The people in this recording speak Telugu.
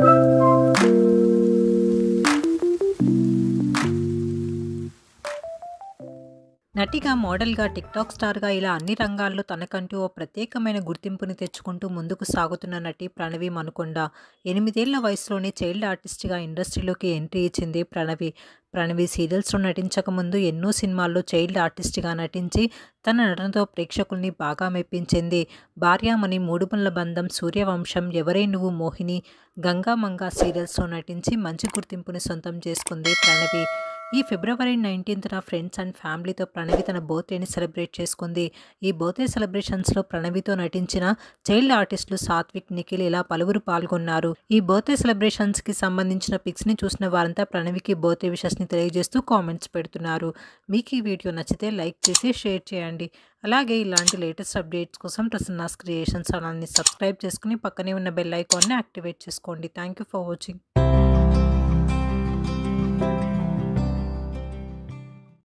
నటిగా, మోడల్‌గా, టిక్‌టాక్ స్టార్‌గా ఇలా అన్ని రంగాల్లో తనకంటూ ఓ ప్రత్యేకమైన గుర్తింపుని తెచ్చుకుంటూ ముందుకు సాగుతున్న నటి ప్రణవి మనుకొండ. ఎనిమిదేళ్ల వయసులోనే చైల్డ్ ఆర్టిస్ట్‌గా ఇండస్ట్రీలోకి ఎంట్రీ ఇచ్చింది ప్రణవి. ప్రణవి సీరియల్స్‌లో నటించకముందు ఎన్నో సినిమాల్లో చైల్డ్ ఆర్టిస్ట్‌గా నటించి తన నటనతో ప్రేక్షకుల్ని బాగా మెప్పించింది. భార్యామణి, మూడుముళ్ల బంధం, సూర్యవంశం, ఎవరే నువ్వు మోహిని, గంగా మంగా సీరియల్స్‌లో నటించి మంచి గుర్తింపుని సొంతం చేసుకుంది ప్రణవి. ఈ ఫిబ్రవరి నైన్టీన్త్‌న ఫ్రెండ్స్ అండ్ ఫ్యామిలీతో ప్రణవి తన బర్త్‌డేని సెలబ్రేట్ చేసుకుంది. ఈ బర్త్‌డే సెలబ్రేషన్స్‌లో ప్రణవితో నటించిన చైల్డ్ ఆర్టిస్టులు సాత్విక్, నిఖిల్ ఇలా పలువురు పాల్గొన్నారు. ఈ బర్త్‌డే సెలబ్రేషన్స్‌కి సంబంధించిన పిక్స్‌ని చూసిన వారంతా ప్రణవికి బర్త్‌డే విషెస్‌ని తెలియజేస్తూ కామెంట్స్ పెడుతున్నారు. మీకు ఈ వీడియో నచ్చితే లైక్ చేసి షేర్ చేయండి. అలాగే ఇలాంటి లేటెస్ట్ అప్డేట్స్ కోసం ప్రసన్నాస్ క్రియేషన్స్ ఛానల్‌ని సబ్స్క్రైబ్ చేసుకుని పక్కనే ఉన్న బెల్ ఐకాన్‌ని యాక్టివేట్ చేసుకోండి. Thank you for watching.